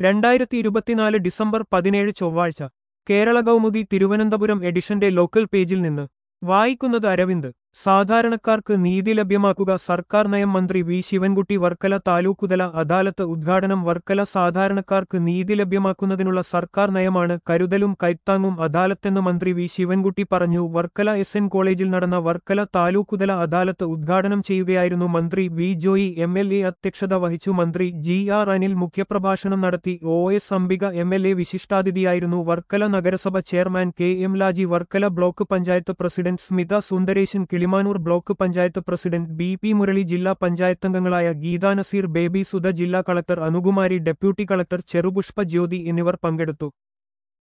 രണ്ടായിരത്തി ഇരുപത്തിനാല് ഡിസംബർ പതിനേഴ് ചൊവ്വാഴ്ച കേരള കൗമുദി തിരുവനന്തപുരം എഡിഷന്റെ ലോക്കൽ പേജിൽ നിന്ന് വായിക്കുന്നത് അരവിന്ദ് സാധാരണക്കാർക്ക് നീതി ലഭ്യമാക്കുക സർക്കാർ നയം മന്ത്രി വി ശിവൻകുട്ടി വർക്കല താലൂക്കുതല അദാലത്ത് ഉദ്ഘാടനം വർക്കല സാധാരണക്കാർക്ക് നീതി ലഭ്യമാക്കുന്നതിനുള്ള സർക്കാർ നയമാണ് കരുതലും കൈത്താങ്ങും അദാലത്തെന്ന് മന്ത്രി വി ശിവൻകുട്ടി പറഞ്ഞു വർക്കല എസ് എൻ കോളേജിൽ നടന്ന വർക്കല താലൂക്കുതല അദാലത്ത് ഉദ്ഘാടനം ചെയ്യുകയായിരുന്നു മന്ത്രി V Joy M L A അധ്യക്ഷത വഹിച്ചു മന്ത്രി ജി ആർ അനിൽ മുഖ്യപ്രഭാഷണം നടത്തി O S Ambika M L A വിശിഷ്ടാതിഥിയായിരുന്നു വർക്കല നഗരസഭ chairman K M Laji Varkala block panchayat president Smitha Sundaresan Kilimanoor block panchayat president B P Murali ജില്ലാ പഞ്ചായത്തംഗങ്ങളായ ഗീതാ നസീർ ബേബി സുധ ജില്ലാ collector Anukumari deputy collector Cherupushpa Jyothi എന്നിവർ പങ്കെടുത്തു